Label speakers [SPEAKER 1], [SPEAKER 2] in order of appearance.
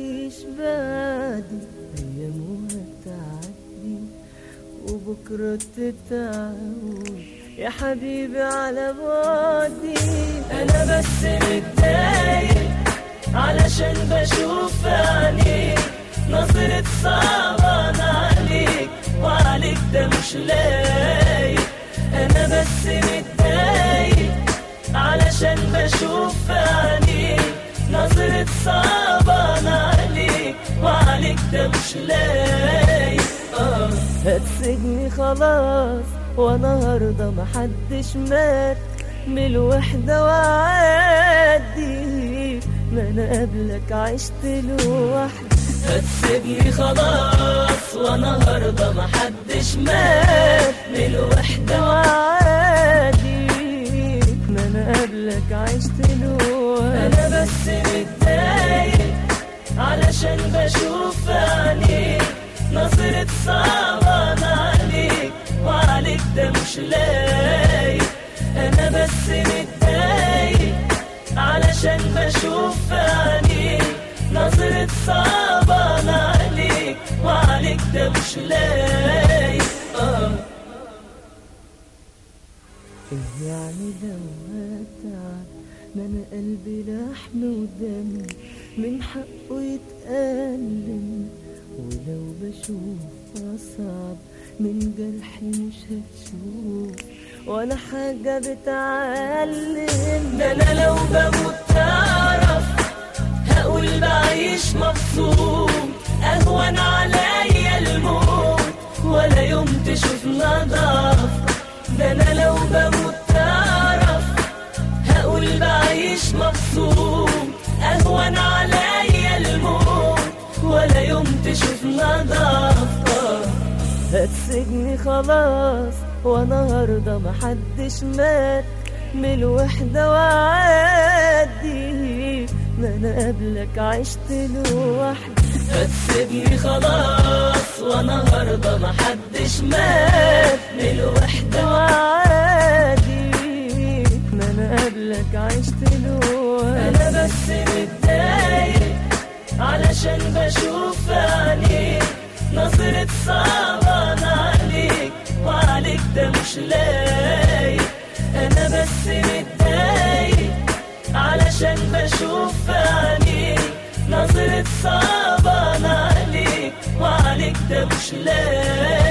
[SPEAKER 1] تجيش بعدي أيام وهتعدي وبكرة تتعود يا حبيبي على بعدي أنا بس متضايق علشان بشوف عينيك نظرة صعبان عليك وعليك ده مش لايق أنا بس متضايق علشان بشوف عينيك نظرة صعبان عليك وعليك ده مش لايق آه. هتسجني خلاص وانا هرضى محدش مات من الوحدة وعادي ما انا قبلك عشت لوحدي هتسيبني خلاص وانا هرضى محدش مات من الوحدة وعادي ما انا قبلك عشت لوحدي انا بس متضايق علشان بشوف عينيك نظرة صعبان عليك وعليك ده مش لايق انا بس متضايق علشان بشوف عينيك نظرة صعبان عليك وعليك ده مش لايق آه. إيه يعني لو هتعب ما انا قلبي لحم ودم من حقه يتألم ولو بشوف أصعب من جرحي مش هتشوف ولا حاجة بتعلم ده أنا لو بموت تعرف هقول بعيش مبسوط أهون عليا الموت ولا يوم تشوفنا ضعف ده أنا لو بموت تعرف هقول بعيش مبسوط أهون عليا الموت ولا يوم تشوفنا ضعف هتسجني خلاص وانا هرضى محدش مات من الوحدة وعادي ما انا قبلك عشت لوحدي هتسيبني خلاص وانا هرضى محدش مات من الوحدة وعادي ما انا قبلك عشت لوحدي انا بس متضايق علشان بشوف عينيك نظرة صعبان عليك وعليك ده مش لايق أنا بس متضايق علشان بشوف عينيك نظرة صعبان عليك وعليك ده مش لايق